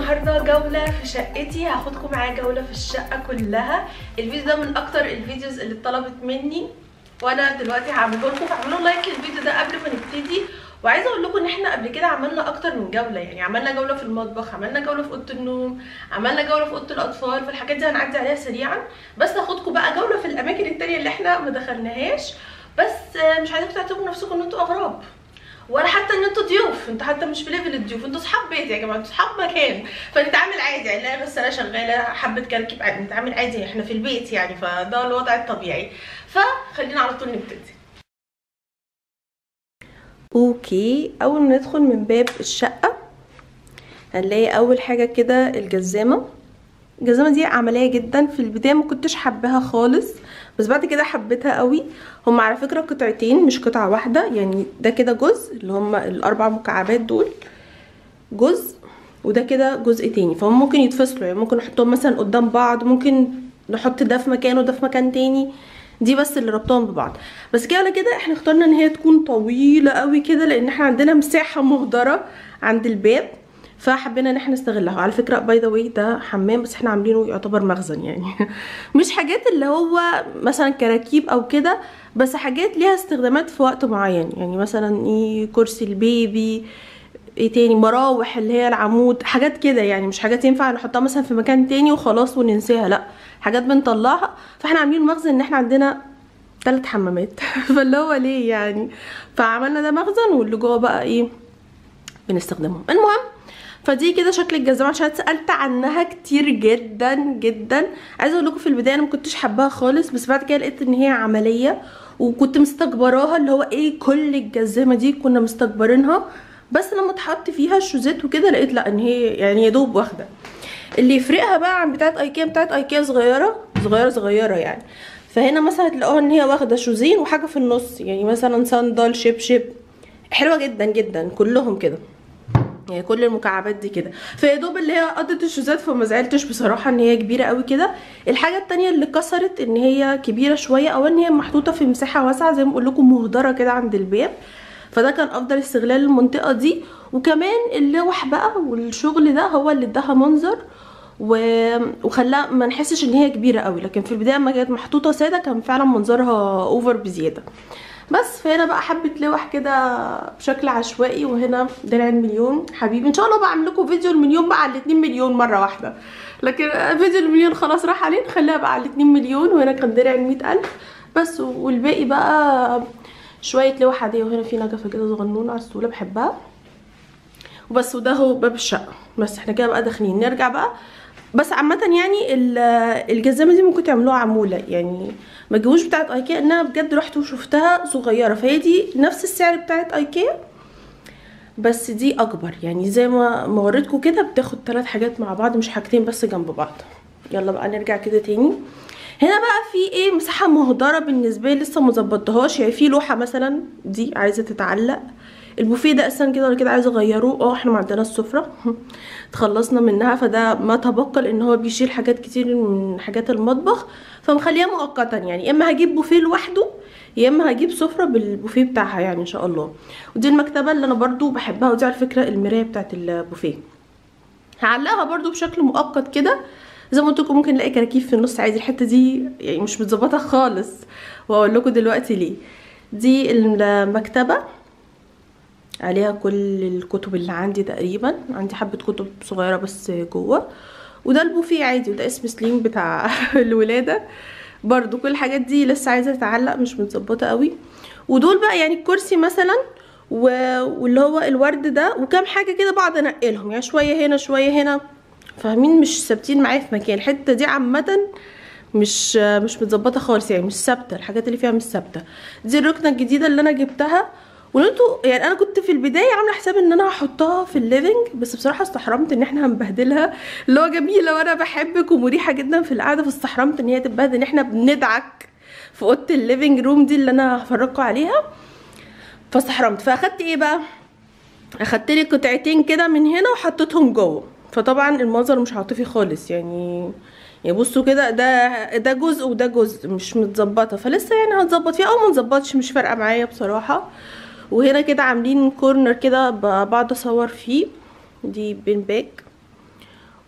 النهارده جوله في شقتي هاخدكم معايا جوله في الشقه كلها الفيديو ده من اكتر الفيديوز اللي اتطلبت مني وانا دلوقتي هعمله لكم فاعملوا لايك للفيديو ده قبل ما نبتدي وعايزه اقول لكم ان احنا قبل كده عملنا اكتر من جوله يعني عملنا جوله في المطبخ عملنا جوله في اوضه النوم عملنا جوله في اوضه الاطفال فالحاجات دي هنعدي عليها سريعا بس هاخدكم بقى جوله في الاماكن التانية اللي احنا ما دخلناهاش بس مش عايزاكم تعتبروا نفسكم ان انتوا اغراب ولا حتى ان انتوا ضيوف انتوا حتى مش في ليفل الضيوف انتوا صحاب بيت يا جماعه انتوا صحاب مكان فنتعامل عادي يعني نلاقي غساله شغاله حبه كركب عادي نتعامل عادي احنا في البيت يعني فده الوضع الطبيعي فخلينا على طول نبتدي اوكي اول ما ندخل من باب الشقه هنلاقي اول حاجه كده الجزامه الجزامه دي عمليه جدا في البدايه ما كنتش حباها خالص بس بعد كده حبيتها قوي هم على فكره قطعتين مش قطعه واحده يعني ده كده جزء اللي هم الاربع مكعبات دول جزء وده كده جزء تاني فهم ممكن يتفصلوا يعني ممكن نحطهم مثلا قدام بعض ممكن نحط ده في مكان وده في مكان تاني دي بس اللي ربطهم ببعض بس كده ولا كده احنا اخترنا ان هي تكون طويله قوي كده لان احنا عندنا مساحه مهدره عند الباب فحبينا ان احنا نستغلها على فكره باي ذا واي ده حمام بس احنا عاملينه يعتبر مخزن يعني مش حاجات اللي هو مثلا كراكيب او كده بس حاجات ليها استخدامات في وقت معين يعني مثلا ايه كرسي البيبي ايه تاني مراوح اللي هي العمود حاجات كده يعني مش حاجات ينفع نحطها مثلا في مكان تاني وخلاص وننساها لا حاجات بنطلعها فاحنا عاملين مخزن ان احنا عندنا ثلاث حمامات فاللي هو ليه يعني فعملنا ده مخزن واللي جوه بقى ايه بنستخدمهم المهم فدي كده شكل الجزمه عشان اتسالت عنها كتير جدا جدا عايزه اقول لكم في البدايه انا ما كنتش حباها خالص بس بعد كده لقيت ان هي عمليه وكنت مستكبراها اللي هو ايه كل الجزمه دي كنا مستكبرينها بس لما اتحط فيها الشوزات وكده لقيت لا ان هي يعني يا دوب واخده اللي يفرقها بقى عن بتاعه ايكيا بتاعه ايكيا صغيره صغيره صغيره يعني فهنا مثلا هتلاقوها ان هي واخده شوزين وحاجه في النص يعني مثلا صندل شبشب حلوه جدا جدا كلهم كده يعني كل المكعبات دي كده فيا دوب اللي هي قضت الشوزات فما زعلتش بصراحه ان هي كبيره قوي كده الحاجه التانية اللي كسرت ان هي كبيره شويه او ان هي محطوطه في مساحه واسعه زي ما بقول لكم مهدره كده عند الباب فده كان افضل استغلال المنطقه دي وكمان اللوح بقى والشغل ده هو اللي اداها منظر و... وخلاها ما نحسش ان هي كبيره قوي لكن في البدايه لما كانت محطوطه ساده كان فعلا منظرها اوفر بزياده بس فهنا بقى حبه لوح كده بشكل عشوائي وهنا درع المليون حبيبي ان شاء الله بعمل لكم فيديو المليون بقى على الاتنين مليون مره واحده لكن فيديو المليون خلاص راح عليه نخليها بقى على الاتنين مليون وهنا كان درع المية الف بس والباقي بقى شويه لوح عاديه وهنا في نجفه كده صغنونه على السوله بحبها وبس وده هو باب الشقه بس احنا كده بقى داخلين نرجع بقى بس عامة يعني الجزامة دي ممكن تعملوها عمولة يعني ما تجيبوش بتاعت ايكيا انها بجد رحت وشفتها صغيرة فهي دي نفس السعر بتاعت ايكيا بس دي اكبر يعني زي ما ما وريتكم كده بتاخد ثلاث حاجات مع بعض مش حاجتين بس جنب بعض يلا بقى نرجع كده تاني هنا بقى في ايه مساحة مهدرة بالنسبة لي لسه مظبطتهاش يعني في لوحة مثلا دي عايزة تتعلق البوفيه ده اصلا كده ولا كده عايزه اغيره اه احنا ما عندنا السفره تخلصنا منها فده ما تبقى لان هو بيشيل حاجات كتير من حاجات المطبخ فمخليها مؤقتا يعني يا اما هجيب بوفيه لوحده يا اما هجيب سفره بالبوفيه بتاعها يعني ان شاء الله ودي المكتبه اللي انا برضو بحبها ودي على فكره المرايه بتاعت البوفيه هعلقها برضو بشكل مؤقت كده زي ما قلت لكم ممكن نلاقي كراكيب في النص عادي الحته دي يعني مش متظبطه خالص واقول لكم دلوقتي ليه دي المكتبه عليها كل الكتب اللي عندي تقريبا عندي حبة كتب صغيرة بس جوه وده البوفيه عادي وده اسم سليم بتاع الولادة برضو كل الحاجات دي لسه عايزة تتعلق مش متظبطة قوي ودول بقى يعني الكرسي مثلا و... واللي هو الورد ده وكام حاجة كده بقعد انقلهم يعني شوية هنا شوية هنا فاهمين مش ثابتين معايا في مكان الحتة دي عامة مش مش متظبطة خالص يعني مش ثابتة الحاجات اللي فيها مش ثابتة دي الركنة الجديدة اللي انا جبتها وانتوا يعني انا كنت في البدايه عامله حساب ان انا هحطها في الليفنج بس بصراحه استحرمت ان احنا هنبهدلها اللي هو جميله وانا بحبك ومريحه جدا في القعده فاستحرمت ان هي تتبهدل ان احنا بندعك في اوضه الليفنج روم دي اللي انا هفرجكم عليها فاستحرمت فاخدت ايه بقى اخدت لي قطعتين كده من هنا وحطيتهم جوه فطبعا المنظر مش عاطفي خالص يعني يعني بصوا كده ده ده جزء وده جزء مش متظبطه فلسه يعني هنظبط فيها او ما نظبطش مش فارقه معايا بصراحه وهنا كده عاملين كورنر كده بقعد اصور فيه دي بين باك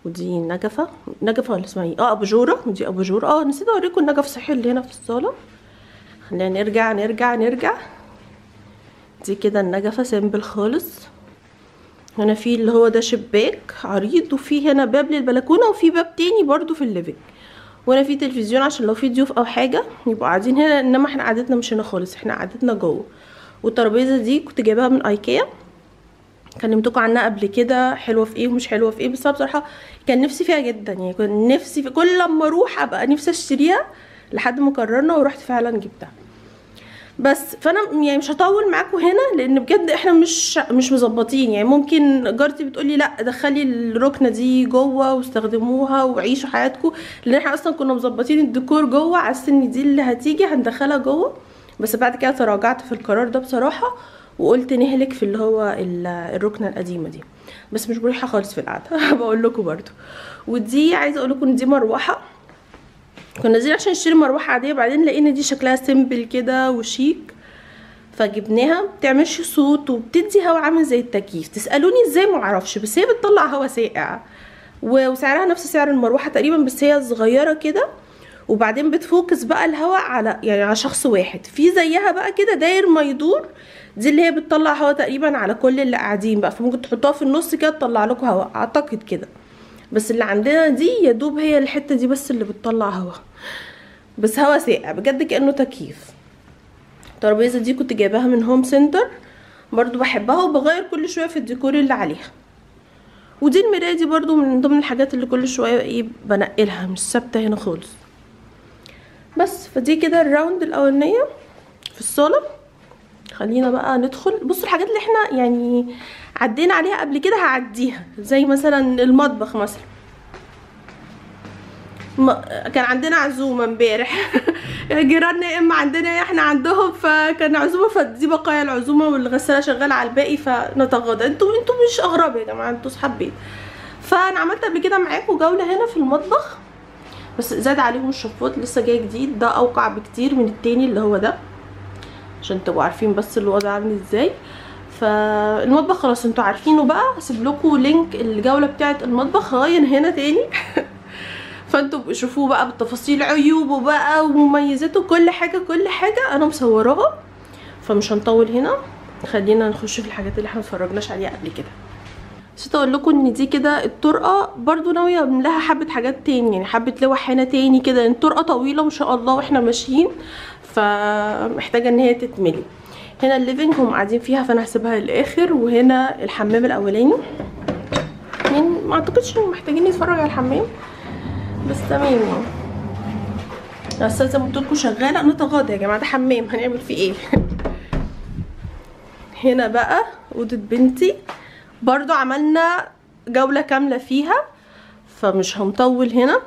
ودي نجفه نجفه ولا اسمها ايه اه اباجوره ودي اباجوره اه نسيت اوريكم النجف صحي اللي هنا في الصاله خلينا نرجع نرجع نرجع دي كده النجفه سيمبل خالص هنا في اللي هو ده شباك عريض وفي هنا باب للبلكونه وفي باب تاني برضو في الليفينج وهنا في تلفزيون عشان لو في ضيوف او حاجه يبقوا قاعدين هنا انما احنا قعدتنا مش هنا خالص احنا قعدتنا جوه والترابيزه دي كنت جايباها من ايكيا كلمتكم عنها قبل كده حلوه في ايه ومش حلوه في ايه بس أنا بصراحه كان نفسي فيها جدا يعني كان نفسي في كل لما اروح ابقى نفسي اشتريها لحد ما قررنا ورحت فعلا جبتها بس فانا يعني مش هطول معاكم هنا لان بجد احنا مش مش مظبطين يعني ممكن جارتي بتقولي لا دخلي الركنه دي جوه واستخدموها وعيشوا حياتكم لان احنا اصلا كنا مظبطين الديكور جوه على ان دي اللي هتيجي هندخلها جوه بس بعد كده تراجعت في القرار ده بصراحه وقلت نهلك في اللي هو ال- الركنه القديمه دي بس مش مريحه خالص في القعده بقول لكم برضو ودي عايزه اقول لكم ان دي مروحه كنا نازلين عشان نشتري مروحه عاديه بعدين لقينا دي شكلها سيمبل كده وشيك فجبناها بتعملش صوت وبتدي هوا عامل زي التكييف تسالوني ازاي ما اعرفش بس هي بتطلع هوا ساقع و- وسعرها نفس سعر المروحه تقريبا بس هي صغيره كده وبعدين بتفوكس بقى الهواء على يعني على شخص واحد في زيها بقى كده داير ما يدور دي اللي هي بتطلع هواء تقريبا على كل اللي قاعدين بقى فممكن تحطوها في النص كده تطلع لكم هواء اعتقد كده بس اللي عندنا دي يا دوب هي الحته دي بس اللي بتطلع هواء بس هوا ساقع بجد كانه تكييف الترابيزه دي كنت جايباها من هوم سنتر برضو بحبها وبغير كل شويه في الديكور اللي عليها ودي المرايه دي برضو من ضمن الحاجات اللي كل شويه ايه بنقلها مش ثابته هنا خالص بس فدي كده الراوند الاولانيه في الصاله خلينا بقى ندخل بصوا الحاجات اللي احنا يعني عدينا عليها قبل كده هعديها زي مثلا المطبخ مثلا ما كان عندنا عزومه امبارح جيراننا يا اما عندنا يا احنا عندهم فكان عزومه فدي بقايا العزومه والغساله شغاله على الباقي فنتغاضى انتوا انتوا مش اغراب يا جماعه انتوا صحاب بيت فانا عملت قبل كده معاكم جوله هنا في المطبخ بس زاد عليهم الشفاط لسه جاي جديد ده اوقع بكتير من التاني اللي هو ده عشان تبقوا عارفين بس الوضع عامل ازاي فالمطبخ خلاص انتوا عارفينه بقى هسيب لكم لينك الجوله بتاعه المطبخ هغير هنا تاني فانتوا شوفوه بقى بالتفاصيل عيوبه بقى ومميزاته كل حاجه كل حاجه انا مصوراها فمش هنطول هنا خلينا نخش في الحاجات اللي احنا متفرجناش عليها قبل كده نسيت اقول لكم ان دي كده الطرقه برضو ناويه اعمل لها حبه حاجات تاني يعني حبه لوح هنا تاني كده الطرقه طويله ما شاء الله واحنا ماشيين فمحتاجه ان هي تتملي هنا الليفينج هم قاعدين فيها فانا هسيبها للاخر وهنا الحمام الاولاني يعني ما اعتقدش انهم محتاجين نتفرج على الحمام بس تمام يعني بس زي ما قلت لكم شغاله نتغاضى يا جماعه ده حمام هنعمل فيه ايه هنا بقى اوضه بنتي برضو عملنا جوله كامله فيها فمش هنطول هنا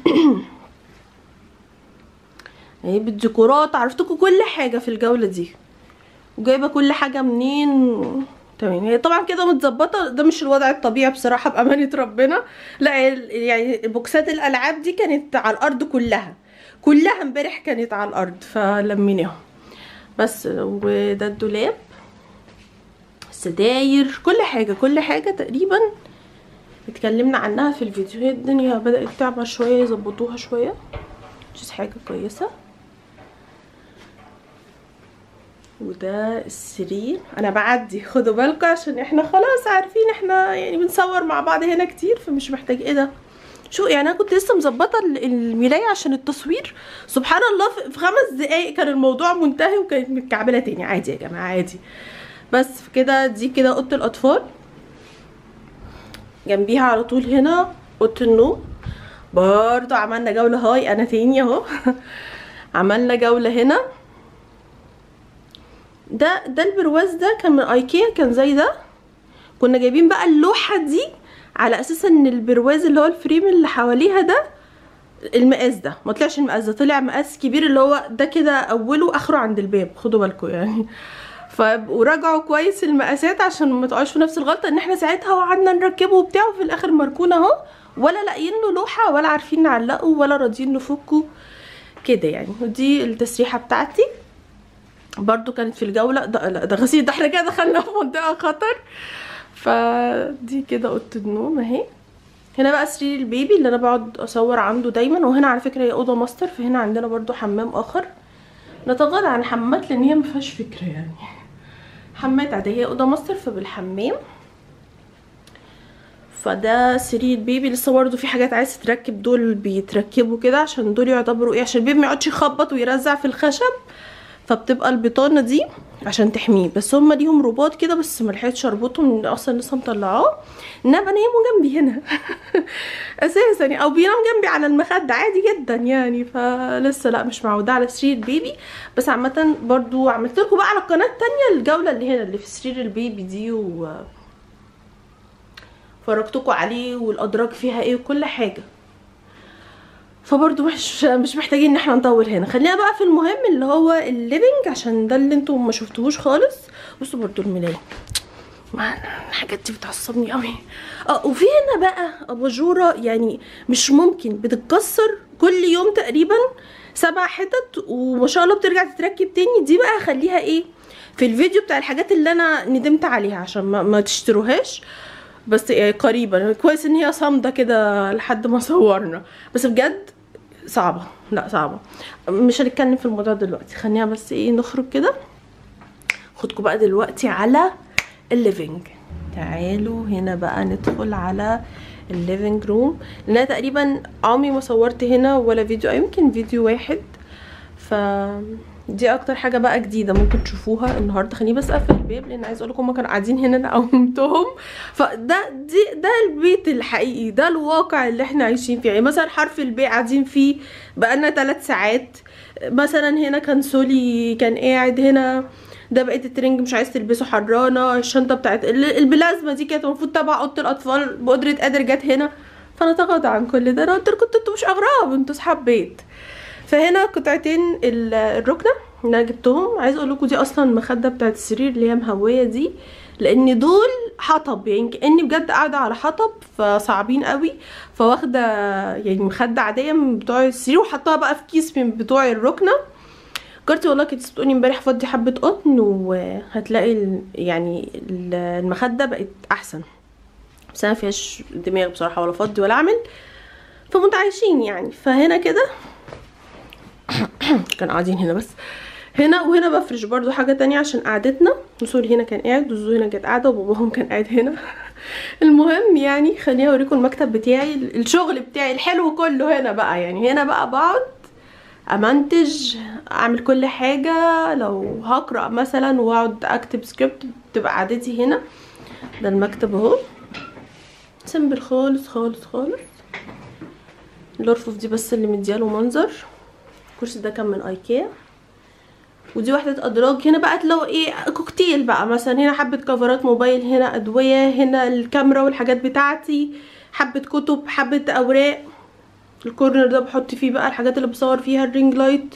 اهي بالديكورات عرفتكم كل حاجه في الجوله دي وجايبه كل حاجه منين تمام هي طبعا كده متظبطه ده مش الوضع الطبيعي بصراحه بامانه ربنا لا يعني بوكسات الالعاب دي كانت على الارض كلها كلها امبارح كانت على الارض فلميناهم بس وده الدولاب الستاير كل حاجه كل حاجه تقريبا اتكلمنا عنها في الفيديو هي الدنيا بدات تعبى شويه يظبطوها شويه مش حاجه كويسه وده السرير انا بعدي خدوا بالكم عشان احنا خلاص عارفين احنا يعني بنصور مع بعض هنا كتير فمش محتاج ايه ده شو يعني انا كنت لسه مظبطه الملايه عشان التصوير سبحان الله في خمس دقايق كان الموضوع منتهي وكانت متكعبله تاني عادي يا جماعه عادي بس كده دي كده اوضه الاطفال جنبيها على طول هنا اوضه النوم برضو عملنا جوله هاي انا تاني اهو عملنا جوله هنا ده ده البرواز ده كان من ايكيا كان زي ده كنا جايبين بقى اللوحه دي على اساس ان البرواز اللي هو الفريم اللي حواليها ده المقاس ده ما طلعش المقاس ده طلع مقاس كبير اللي هو ده كده اوله واخره عند الباب خدوا بالكم يعني وراجعوا كويس المقاسات عشان ما تقعوش في نفس الغلطه ان احنا ساعتها وقعدنا نركبه وبتاع وفي الاخر مركون اهو ولا لاقيين له لوحه ولا عارفين نعلقه ولا راضيين نفكه كده يعني ودي التسريحه بتاعتي برضو كانت في الجولة ده لا ده غسيل ده احنا كده دخلنا في منطقة خطر فدي كده اوضة النوم اهي هنا بقى سرير البيبي اللي انا بقعد اصور عنده دايما وهنا على فكره هي اوضه ماستر فهنا عندنا برضو حمام اخر نتغاضى عن حمامات لان هي مفيهاش فكره يعني حمامات عاديه هي اوضه ماستر فبالحمام فده سرير بيبي لسه برضه في حاجات عايز تتركب دول بيتركبوا كده عشان دول يعتبروا ايه عشان البيبي ما يقعدش يخبط ويرزع في الخشب فبتبقى البطانه دي عشان تحميه بس هم ليهم رباط كده بس ما لحقتش اربطهم لان اصلا لسه مطلعاه انما بناموا جنبي هنا اساسا او بينام جنبي على المخده عادي جدا يعني فلسه لا مش معوده على سرير البيبي بس عامه برضو عملت لكم بقى على القناه التانية الجوله اللي هنا اللي في سرير البيبي دي و فرجتكم عليه والادراج فيها ايه وكل حاجه فبرضو مش مش محتاجين ان احنا نطول هنا خلينا بقى في المهم اللي هو الليفنج عشان ده اللي انتم ما شفتوهوش خالص بصوا برضو الملايه ما الحاجات دي بتعصبني قوي اه وفي هنا بقى اباجوره يعني مش ممكن بتتكسر كل يوم تقريبا سبع حتت وما شاء الله بترجع تتركب تاني دي بقى خليها ايه في الفيديو بتاع الحاجات اللي انا ندمت عليها عشان ما, ما تشتروهاش بس يعني قريبا كويس ان هي صامده كده لحد ما صورنا بس بجد صعبه لا صعبه مش هنتكلم في الموضوع دلوقتي خلينا بس ايه نخرج كده خدكم بقى دلوقتي على الليفينج تعالوا هنا بقى ندخل على الليفينج روم لان أنا تقريبا عمري ما صورت هنا ولا فيديو أو يمكن فيديو واحد ف دي اكتر حاجه بقى جديده ممكن تشوفوها النهارده خليني بس اقفل الباب لان عايز اقول لكم هما كانوا قاعدين هنا انا قومتهم فده دي ده البيت الحقيقي ده الواقع اللي احنا عايشين فيه يعني مثلا حرف البي قاعدين فيه بقالنا ثلاث ساعات مثلا هنا كان سولي كان قاعد هنا ده بقيت الترنج مش عايز تلبسه حرانه الشنطه بتاعت ال- البلازما دي كانت المفروض تبع اوضه الاطفال بقدره قادر جت هنا فانا تغاضى عن كل ده انا قلت لكم انتوا مش اغراب انتوا اصحاب بيت فهنا قطعتين ال- الركنه اللي انا جبتهم عايز اقول لكم دي اصلا المخده بتاعت السرير اللي هي مهويه دي لان دول حطب يعني كاني بجد قاعده على حطب فصعبين قوي فواخده يعني مخده عاديه من بتوع السرير وحطها بقى في كيس من بتوع الركنه جارتي والله كانت بتقولي امبارح فضي حبه قطن وهتلاقي ال- يعني ال- المخده بقت احسن بس انا مفيهاش دماغ بصراحه ولا فضي ولا اعمل فمتعايشين يعني فهنا كده كانوا قاعدين هنا بس هنا وهنا بفرش برضو حاجة تانية عشان قعدتنا وسول هنا كان قاعد وزوزو هنا كانت قاعدة وباباهم كان قاعد هنا المهم يعني خليني اوريكم المكتب بتاعي الشغل بتاعي الحلو كله هنا بقى يعني هنا بقى بقعد امنتج اعمل كل حاجة لو هقرأ مثلا واقعد اكتب سكريبت بتبقى قعدتي هنا ده المكتب اهو سمبل خالص خالص خالص الارفف دي بس اللي مدياله منظر الكرسي ده كان من ايكيا ودي وحدة ادراج هنا بقى تلاقوا ايه كوكتيل بقى مثلا هنا حبة كفرات موبايل هنا ادوية هنا الكاميرا والحاجات بتاعتي حبة كتب حبة اوراق الكورنر ده بحط فيه بقى الحاجات اللي بصور فيها الرينج لايت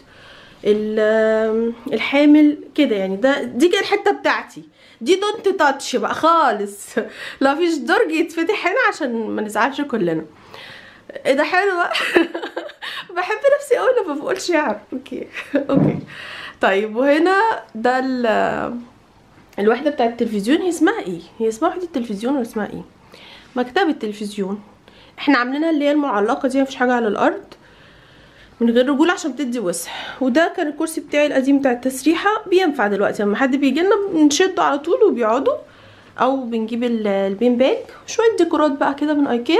ال- الحامل كده يعني ده دي كده الحته بتاعتي دي دونت تاتش بقى خالص لا فيش درج يتفتح هنا عشان ما نزعلش كلنا ايه ده حلو بقى بحب نفسي قوي لما بقول شعر اوكي اوكي طيب وهنا ده ال- الوحده بتاعه التلفزيون هي اسمها ايه هي اسمها وحده التلفزيون ولا اسمها ايه مكتبه التلفزيون احنا عاملينها اللي هي المعلقه دي مفيش حاجه على الارض من غير رجول عشان تدي وسع وده كان الكرسي بتاعي القديم بتاع التسريحه بينفع دلوقتي لما حد بيجي لنا بنشده على طول وبيقعدوا او بنجيب ال- البين باج شويه ديكورات بقى كده من ايكيا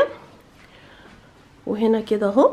وهنا كده اهو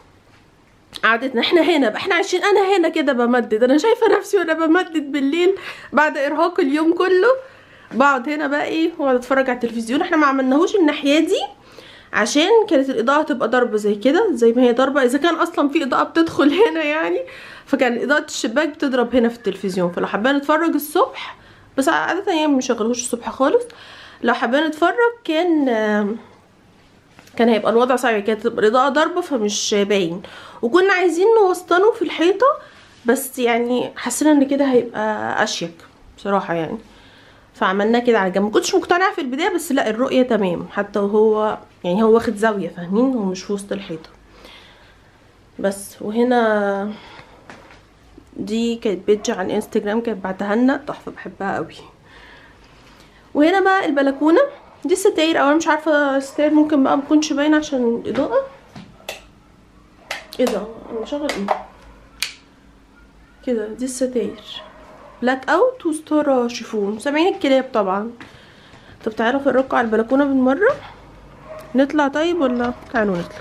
قعدتنا احنا هنا بقى احنا عايشين انا هنا كده بمدد انا شايفه نفسي وانا بمدد بالليل بعد ارهاق اليوم كله بقعد هنا بقى ايه واقعد اتفرج على التلفزيون احنا ما عملناهوش الناحيه دي عشان كانت الاضاءه تبقى ضربه زي كده زي ما هي ضربه اذا كان اصلا في اضاءه بتدخل هنا يعني فكان اضاءه الشباك بتضرب هنا في التلفزيون فلو حابين نتفرج الصبح بس عاده يعني ما بنشغلهوش الصبح خالص لو حابين نتفرج كان آم، كان هيبقى الوضع صعب كانت تبقى الاضاءه ضاربه فمش باين وكنا عايزين نوسطنه في الحيطه بس يعني حسينا ان كده هيبقى اشيك بصراحه يعني فعملناه كده على جنب مكنتش مقتنعه في البدايه بس لا الرؤيه تمام حتى وهو يعني هو واخد زاويه فاهمين هو مش في وسط الحيطه بس وهنا دي كانت بيج على الانستجرام كانت بعتها لنا تحفه بحبها قوي وهنا بقى البلكونه دي الستاير او انا مش عارفه الستاير ممكن بقى مكونش باينه عشان الاضاءه ايه ده انا بشغل ايه كده دي الستاير بلاك اوت وستاره شيفون سامعين الكلاب طبعا طب تعالوا نفرجكم على البلكونه بالمره نطلع طيب ولا تعالوا نطلع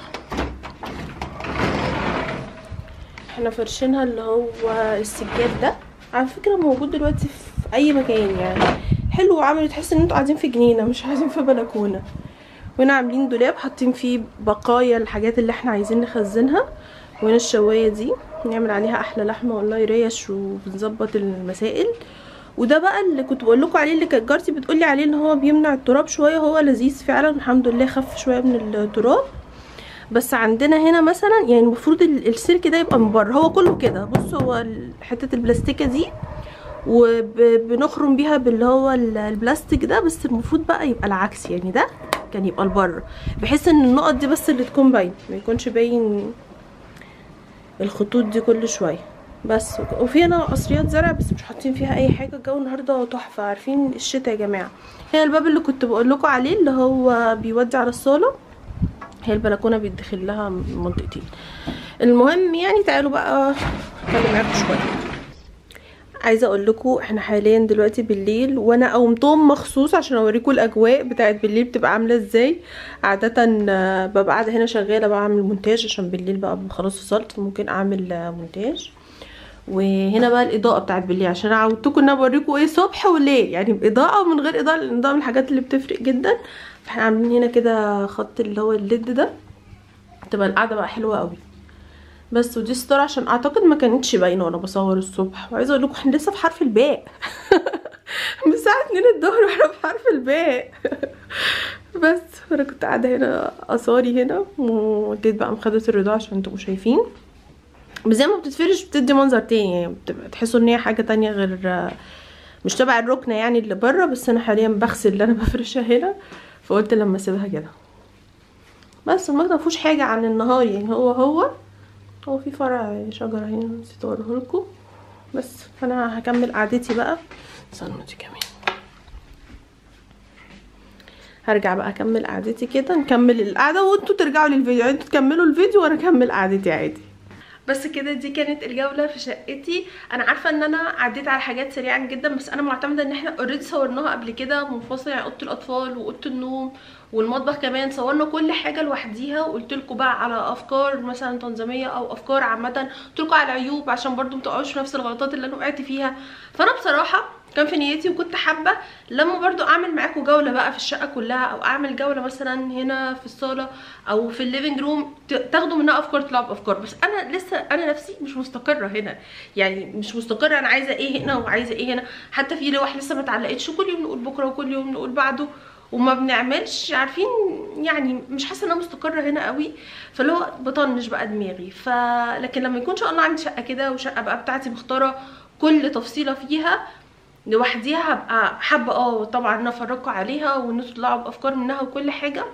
احنا فرشينها اللي هو السجاد ده على فكره موجود دلوقتي في اي مكان يعني حلو وعامل تحس ان انتوا قاعدين في جنينه مش قاعدين في بلكونه وهنا عاملين دولاب حاطين فيه بقايا الحاجات اللي احنا عايزين نخزنها وهنا الشوايه دي نعمل عليها احلى لحمه والله ريش وبنظبط المسائل وده بقى اللي كنت بقول لكم عليه اللي كانت جارتي بتقولي عليه ان هو بيمنع التراب شويه هو لذيذ فعلا الحمد لله خف شويه من التراب بس عندنا هنا مثلا يعني المفروض السلك ده يبقى من بره هو كله كده بص هو حته البلاستيكه دي وبنخرم بيها باللي هو البلاستيك ده بس المفروض بقى يبقى العكس يعني ده كان يبقى لبره بحيث ان النقط دي بس اللي تكون باينه ما يكونش باين الخطوط دي كل شويه بس وفي هنا قصريات زرع بس مش حاطين فيها اي حاجه الجو النهارده تحفه عارفين الشتاء يا جماعه هنا الباب اللي كنت بقول لكم عليه اللي هو بيودي على الصاله هي البلكونه بيدخل لها منطقتين المهم يعني تعالوا بقى اتكلم معاكم شويه عايزه اقول لكم احنا حاليا دلوقتي بالليل وانا قومتهم مخصوص عشان اوريكم الاجواء بتاعت بالليل بتبقى عامله ازاي عاده ببقى قاعده هنا شغاله بعمل مونتاج عشان بالليل بقى خلاص وصلت فممكن اعمل مونتاج وهنا بقى الاضاءه بتاعت بالليل عشان انا عودتكم ان انا بوريكم ايه صبح وليل يعني باضاءه ومن غير اضاءه لان الاضاءه من الحاجات اللي بتفرق جدا فاحنا عاملين هنا كده خط اللي هو الليد ده تبقى القعده بقى حلوه قوي بس ودي ستار عشان اعتقد ما كانتش باينه وانا بصور الصبح وعايزه اقول لكم احنا لسه في حرف الباء من الساعه 2 الظهر واحنا في حرف الباء بس انا كنت قاعده هنا اصاري هنا واديت بقى مخده الرضاعه عشان تبقوا شايفين بس زي ما بتتفرش بتدي منظر تاني يعني بتبقى تحسوا ان هي حاجه تانية غير مش تبع الركنه يعني اللي بره بس انا حاليا بغسل اللي انا بفرشها هنا فقلت لما اسيبها كده بس المكتب مفيهوش حاجه عن النهار يعني هو هو هو في فرع شجره هنا نسيت اوريه لكم بس فانا هكمل قعدتي بقى استنوا دي كمان هرجع بقى اكمل قعدتي كده نكمل القعده وانتوا ترجعوا للفيديو يعني انتوا تكملوا الفيديو وانا اكمل قعدتي عادي بس كده دي كانت الجوله في شقتي انا عارفه ان انا عديت على حاجات سريعا جدا بس انا معتمده ان احنا اوريدي صورناها قبل كده منفصل يعني اوضه الاطفال واوضه النوم والمطبخ كمان صورنا كل حاجه لوحديها وقلت لكم بقى على افكار مثلا تنظيميه او افكار عامه قلت لكم على العيوب عشان برضو متقعوش في نفس الغلطات اللي انا وقعت فيها فانا بصراحه كان في نيتي وكنت حابه لما برضو اعمل معاكم جوله بقى في الشقه كلها او اعمل جوله مثلا هنا في الصاله او في الليفنج روم تاخدوا منها افكار تطلعوا بافكار بس انا لسه انا نفسي مش مستقره هنا يعني مش مستقره انا عايزه ايه هنا وعايزه ايه هنا حتى في لوح لسه ما اتعلقتش كل يوم نقول بكره وكل يوم نقول بعده وما بنعملش عارفين يعني مش حاسه ان انا مستقره هنا قوي فاللي هو بطنش بقى دماغي ف لكن لما يكون ان شاء الله عندي شقه كده وشقه بقى بتاعتي مختاره كل تفصيله فيها لوحديها هبقى حابه اه طبعا ان افرجكم عليها وان انتوا تطلعوا بافكار منها وكل حاجه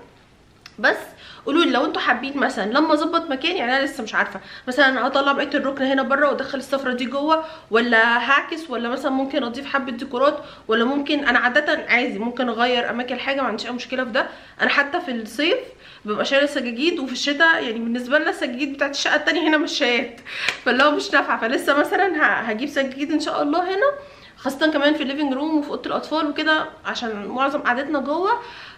بس قولوا لي لو انتوا حابين مثلا لما اظبط مكان يعني انا لسه مش عارفه مثلا هطلع بقيه الركن هنا بره وادخل السفره دي جوه ولا هعكس ولا مثلا ممكن اضيف حبه ديكورات ولا ممكن انا عاده عادي ممكن اغير اماكن الحاجه ما عنديش اي مشكله في ده انا حتى في الصيف ببقى شايله سجاجيد وفي الشتاء يعني بالنسبه لنا السجاجيد بتاعت الشقه التانية هنا مشايات فاللي هو مش نافعه فلسه مثلا هجيب سجاجيد ان شاء الله هنا خاصه كمان في الليفنج روم وفي اوضه الاطفال وكده عشان معظم قعدتنا جوه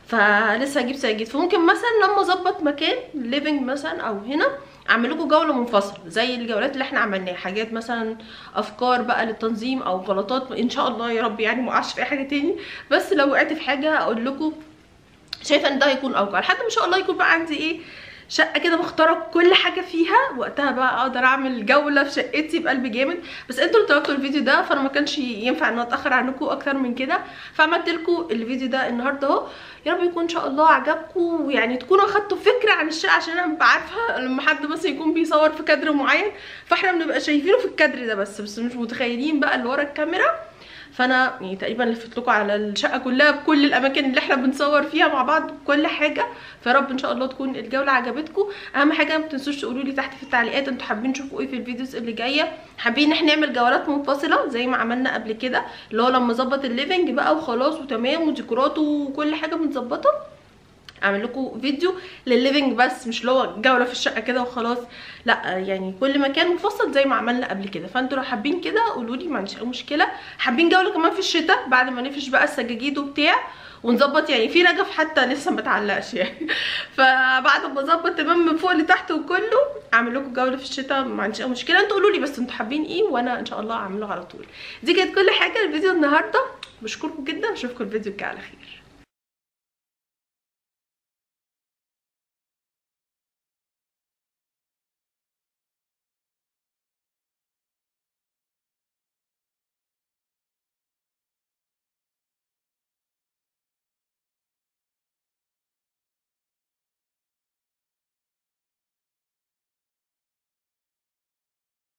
فلسه هجيب سجاجيد فممكن مثلا لما اظبط مكان ليفنج مثلا او هنا اعمل لكم جوله منفصله زي الجولات اللي احنا عملناها حاجات مثلا افكار بقى للتنظيم او غلطات ان شاء الله يا رب يعني ما اقعش في اي حاجه تاني بس لو وقعت في حاجه اقول لكم شايفه ان ده هيكون اوقع لحد ما ان شاء الله يكون بقى عندي ايه شقه كده مختاره كل حاجه فيها وقتها بقى اقدر اعمل جوله في شقتي بقلب جامد بس انتوا اللي طلبتوا الفيديو ده فانا ما كانش ينفع ان اتاخر عنكم اكتر من كده فعملت لكم الفيديو ده النهارده اهو يا رب يكون ان شاء الله عجبكم ويعني تكونوا اخدتوا فكره عن الشقه عشان انا ببقى عارفه لما حد مثلا يكون بيصور في كادر معين فاحنا بنبقى شايفينه في الكادر ده بس بس مش متخيلين بقى اللي ورا الكاميرا فانا يعني تقريبا لفت لكم على الشقه كلها بكل الاماكن اللي احنا بنصور فيها مع بعض بكل حاجه فرب ان شاء الله تكون الجوله عجبتكم اهم حاجه ما تنسوش تقولوا لي تحت في التعليقات انتوا حابين تشوفوا ايه في الفيديوز اللي جايه حابين ان احنا نعمل جولات منفصله زي ما عملنا قبل كده اللي هو لما ظبط الليفنج بقى وخلاص وتمام وديكوراته وكل حاجه متظبطه اعمل لكم فيديو للليفنج بس مش اللي هو جوله في الشقه كده وخلاص لا يعني كل مكان مفصل زي ما عملنا قبل كده فانتوا لو حابين كده قولوا لي ما عنديش اي مشكله حابين جوله كمان في الشتاء بعد ما نفش بقى السجاجيد وبتاع ونظبط يعني في رجف حتى لسه ما اتعلقش يعني فبعد ما اظبط تمام من فوق لتحت وكله اعمل لكم جوله في الشتاء ما عنديش اي مشكله انتوا قولوا لي بس انتوا حابين ايه وانا ان شاء الله اعمله على طول دي كانت كل حاجه الفيديو النهارده بشكركم جدا اشوفكم الفيديو الجاي على خير